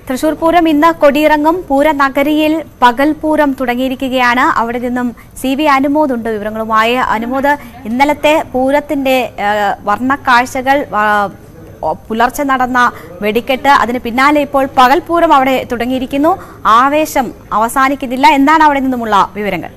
തൃശൂർ പൂരം ഇന്ന് കൊടിയിറങ്ങും പൂരനഗരിയിൽ പകൽപൂരം തുടങ്ങിയിരിക്കുകയാണ് അവിടെ നിന്നും സി വി അനുമോദ് ഉണ്ട് വിവരങ്ങളുമായി അനുമോദ് ഇന്നലത്തെ പൂരത്തിന്റെ ആ, വർണ്ണക്കാഴ്ചകൾ ആ, പുലർച്ചെ നടന്ന വെടിക്കെട്ട് അതിന് പിന്നാലെ ഇപ്പോൾ പകൽപൂരം അവിടെ തുടങ്ങിയിരിക്കുന്നു ആവേശം അവസാനിക്കുന്നില്ല എന്താണ് അവിടെ നിന്നുമുള്ള വിവരങ്ങൾ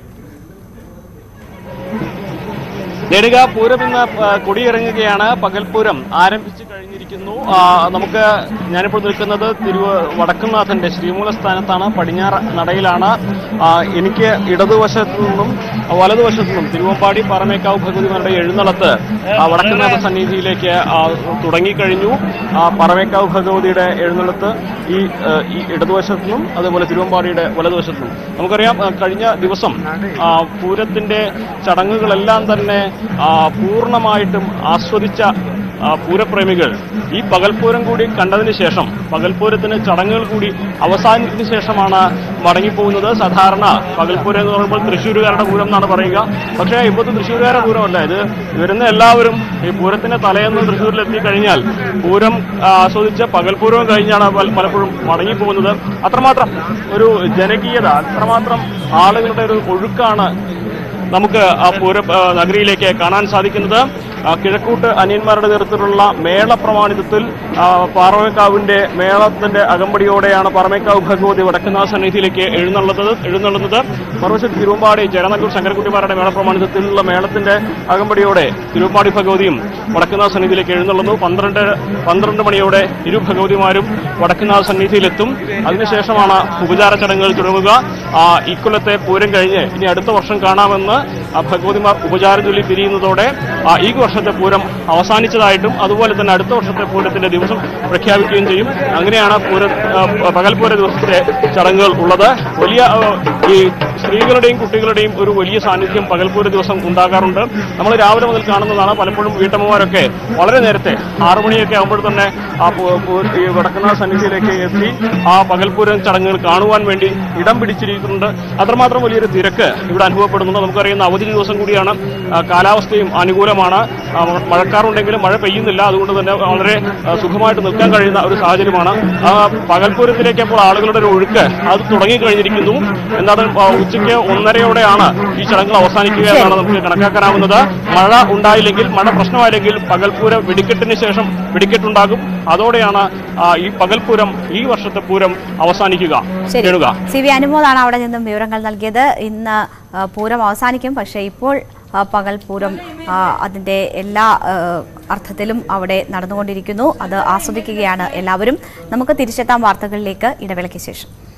നേടുക പൂരം ഇന്ന് ആ, കൊടിയിറങ്ങുകയാണ് പകൽപൂരം ആരംഭിച്ചു കഴിഞ്ഞിരിക്കുന്നു ആ, നമുക്ക് ഞാനിപ്പോൾ നിൽക്കുന്നത് തിരുവ വടക്കുന്നാഥന്റെ ശ്രീമൂലസ്ഥാനത്താണ് പടിഞ്ഞാറ് നടയിലാണ് ആ, എനിക്ക് ഇടതുവശത്തു നിന്നും വലതുവശത്തു നിന്നും തിരുവമ്പാടി പാറമേക്കാവ് ഭഗവതിമാരുടെ എഴുന്നള്ളത്ത് ആ, വടക്കുന്നാഥ സന്നിധിയിലേക്ക് ആ, തുടങ്ങിക്കഴിഞ്ഞു ആ, പാറമേക്കാവ് ഭഗവതിയുടെ എഴുന്നള്ളത്ത് ഈ ആ, ഈ ഇടതുവശത്തു നിന്നും അതുപോലെ തിരുവമ്പാടിയുടെ വലതുവശത്തു നിന്നും നമുക്കറിയാം ആ, കഴിഞ്ഞ ദിവസം ആ, പൂരത്തിന്റെ ചടങ്ങുകളെല്ലാം തന്നെ ആ, പൂർണ്ണമായിട്ടും ആസ്വദിച്ച ആ, പൂരപ്രേമികൾ ഈ പകൽപൂരം കൂടി കണ്ടതിന് ശേഷം പകൽപൂരത്തിന് ചടങ്ങുകൾ കൂടി അവസാനിച്ചതിന് ശേഷമാണ് മടങ്ങിപ്പോകുന്നത് സാധാരണ പകൽപൂരം എന്ന് പറയുമ്പോൾ തൃശ്ശൂരുകാരുടെ പൂരം എന്നാണ് പറയുക പക്ഷേ ഇപ്പോഴത്തെ തൃശ്ശൂരുകാരുടെ പൂരമല്ല ഇത് വരുന്ന എല്ലാവരും ഈ പൂരത്തിന്റെ തലേന്ന് തൃശ്ശൂരിലെത്തി കഴിഞ്ഞാൽ പൂരം ആ, ആസ്വദിച്ച് പകൽപൂരവും കഴിഞ്ഞാണ് പല- പലപ്പോഴും മടങ്ങിപ്പോകുന്നത് അത്രമാത്രം ഒരു ജനകീയത അത്രമാത്രം ആളുകളുടെ ഒരു ഒഴുക്കാണ് നമുക്ക് ആ പൂര ആ, നഗരിയിലേക്ക് കാണാൻ സാധിക്കുന്നത് ആ, കിഴക്കൂട്ട് അനിയന്മാരുടെ നേതൃത്വത്തിലുള്ള മേള പ്രമാണിതത്തിൽ ആ, പാറമേക്കാവിന്റെ മേളത്തിന്റെ അകമ്പടിയോടെയാണ് പാറമേക്കാവ് ഭഗവതി വടക്കുന്നാഥ സന്നിധിയിലേക്ക് എഴുന്നള്ളുന്നത് എഴുന്നള്ളുന്നത് മറുവശത്ത് തിരുവമ്പാടി ചേരനല്ലൂർ ശങ്കരക്കുട്ടിമാരുടെ മേള പ്രമാണിതത്തിലുള്ള മേളത്തിന്റെ അകമ്പടിയോടെ തിരുവമ്പാടി ഭഗവതിയും വടക്കുന്നാഥ സന്നിധിയിലേക്ക് എഴുന്നള്ളുന്നു പന്ത്രണ്ട് പന്ത്രണ്ട് മണിയോടെ ഇരു ഭഗവതിമാരും വടക്കുന്നാഥ സന്നിധിയിലെത്തും അതിനുശേഷമാണ് ഉപചാര ചടങ്ങുകൾ തുടങ്ങുക ആ, ഇക്കൊല്ലത്തെ പൂരം കഴിഞ്ഞ് ഇനി അടുത്ത വർഷം കാണാമെന്ന് ആ ഭഗവതിമാർ ഉപചാര ചൊല്ലി പിരിയുന്നതോടെ ആ, ഈ വർഷത്തെ പൂരം അവസാനിച്ചതായിട്ടും അതുപോലെ തന്നെ അടുത്ത വർഷത്തെ പൂരത്തിന്റെ ദിവസം പ്രഖ്യാപിക്കുകയും ചെയ്യും അങ്ങനെയാണ് പൂര ആ, പകൽപൂര ദിവസത്തെ ചടങ്ങുകൾ ഉള്ളത് വലിയ ആ, ഈ സ്ത്രീകളുടെയും കുട്ടികളുടെയും ഒരു വലിയ സാന്നിധ്യം പകൽപൂര ദിവസം ഉണ്ടാകാറുണ്ട് നമ്മൾ രാവിലെ മുതൽ കാണുന്നതാണ് പലപ്പോഴും വീട്ടമ്മമാരൊക്കെ വളരെ നേരത്തെ ആറു മണിയൊക്കെ ആകുമ്പോൾ തന്നെ ആ പൂ- പൂ- ഈ വടക്കുന്നാഥ സന്നിധിയിലേക്ക് എത്തി ആ പകൽപൂരം ചടങ്ങുകൾ കാണുവാൻ വേണ്ടി ഇടം പിടിച്ചിരിക്കുന്നുണ്ട് അത്രമാത്രം വലിയൊരു തിരക്ക് ഇവിടെ അനുഭവപ്പെടുന്നുണ്ട് നമുക്കറിയുന്ന അവധി ദിവസം കൂടിയാണ് ആ, കാലാവസ്ഥയും അനുകൂലമാണ് ആ, മ- മഴക്കാറുണ്ടെങ്കിലും മഴ പെയ്യുന്നില്ല അതുകൊണ്ട് തന്നെ വളരെ ആ, സുഖമായിട്ട് നിൽക്കാൻ കഴിയുന്ന ഒരു സാഹചര്യമാണ് ആ പകൽപൂരത്തിലേക്ക് അപ്പോൾ ആളുകളുടെ ഒരു ഒഴുക്ക് അത് തുടങ്ങിക്കഴിഞ്ഞിരിക്കുന്നു എന്താണ് ആ, ഉച്ചയ്ക്ക് ഒന്നരയോടെയാണ് ഈ ചടങ്ങുകൾ അവസാനിക്കുക എന്നാണ് നമുക്ക് കണക്കാക്കാനാവുന്നത് മഴ ഉണ്ടായില്ലെങ്കിൽ മഴ പ്രശ്നമായില്ലെങ്കിൽ പകൽപൂരം വെടിക്കെട്ടിന് ശേഷം വെടിക്കെട്ടുണ്ടാകും അതോടെയാണ് ആ, ഈ പകൽപൂരം ഈ വർഷത്തെ പൂരം അവസാനിക്കുക ശരി കേളുക സി വി അനുമോദാണ് അവിടെ നിന്നും വിവരങ്ങൾ നൽകിയത് ഇന്ന് ആ, പൂരം അവസാനിക്കും പക്ഷേ ഇപ്പോൾ ആ, പകൽ പൂരം ആ, അതിന്റെ എല്ലാ ആ, അർത്ഥത്തിലും അവിടെ നടന്നുകൊണ്ടിരിക്കുന്നു അത് ആസ്വദിക്കുകയാണ് എല്ലാവരും നമുക്ക് തിരിച്ചെത്താം വാർത്തകളിലേക്ക് ഇടവേളയ്ക്ക് ശേഷം